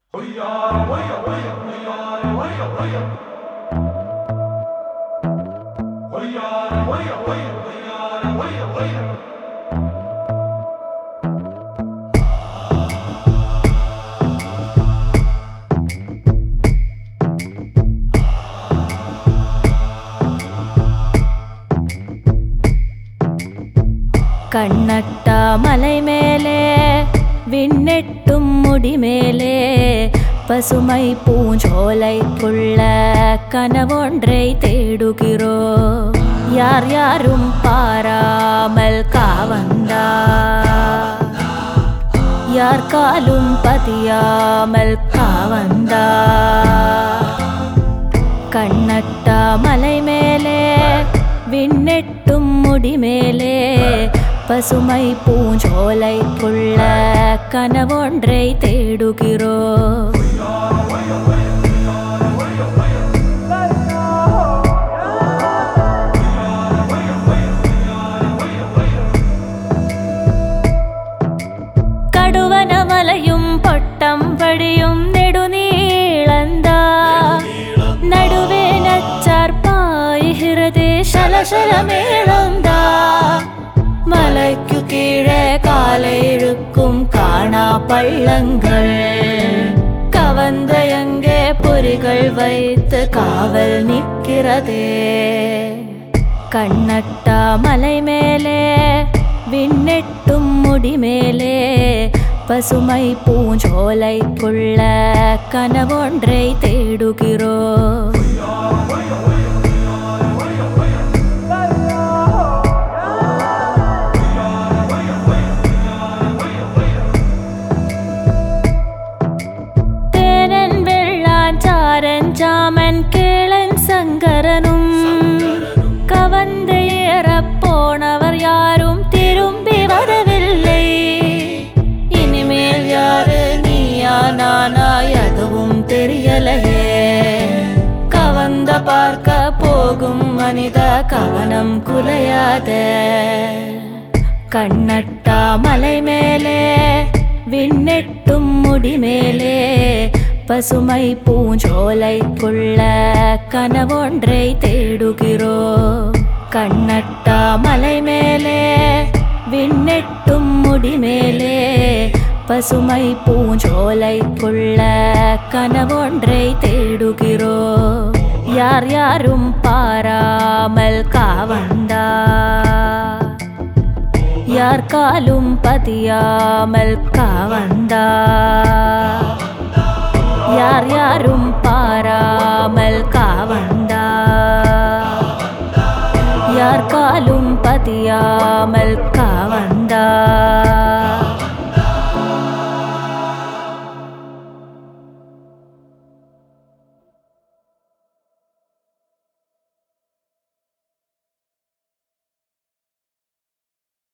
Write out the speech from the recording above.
கண்ணட்ட மலை மேலே விண்ணெட்டும் முடிமேலே பசுமை பூஞ்சோலைக்குள்ள கனவொன்றை தேடுகிறோ யார் யாரும் பாராமல் காவந்தா யார் காலும் பதியாமல் காவந்தா கண்ணட்ட மலை மேலே விண்ணெட்டும் முடிமேலே பசுமை பூஞ்சோலைக்குள்ள கனவொன்றை தேடுகிறோ കടുവനമലയും പൊട്ടം വഴിയും നെടുനീളന്താ നടുവേ നച്ചാർപ്പായി ഹൃദയ ശലശലമേളന്താ മലയ്ക്കു കീഴെ കാലയിഴുക്കും കാണാ പള്ളങ്ങൾ കവന്തയங்கே பொறிகள் வைத்து காவல் நிற்கிறதே கண்ணட்ட மலை மேலே விண்ணெட்டும் முடிமேலே பசுமை பூஞ்சோலைக்குள்ள கனவொன்றை தேடுகிறோ തേനൻ വെള്ളാൻ ചാരൻ ചാമൻ കേളൻ സങ്കരനും கவந்தையேறப்போனவர் யாரும் திரும்பி வரவில்லை இனிமேல் யாரு நீயா நானா எதுவும் தெரியலையே கவந்த பார்க்க போகும் மனித கவனம் குலையாத கண்ணட்டா மலை மேலே விண்ணெட்டும் முடிமேலே பசுமை பூஞ்சோலைக்குள்ள கனவொன்றை தேடுகிறோ கண்ணட்டா மலை மேலே விண்ணெட்டும் முடிமேலே பசுமை பூஞ்சோலைக்குள்ள கனவொன்றை தேடுகிறோ யார் யாரும் பாராமல் காவந்தா யார் காலும் பதியாமல் காவந்தா யார் யாரும் பாராமல் காவந்தா யார் காலும் பதியாமல் கா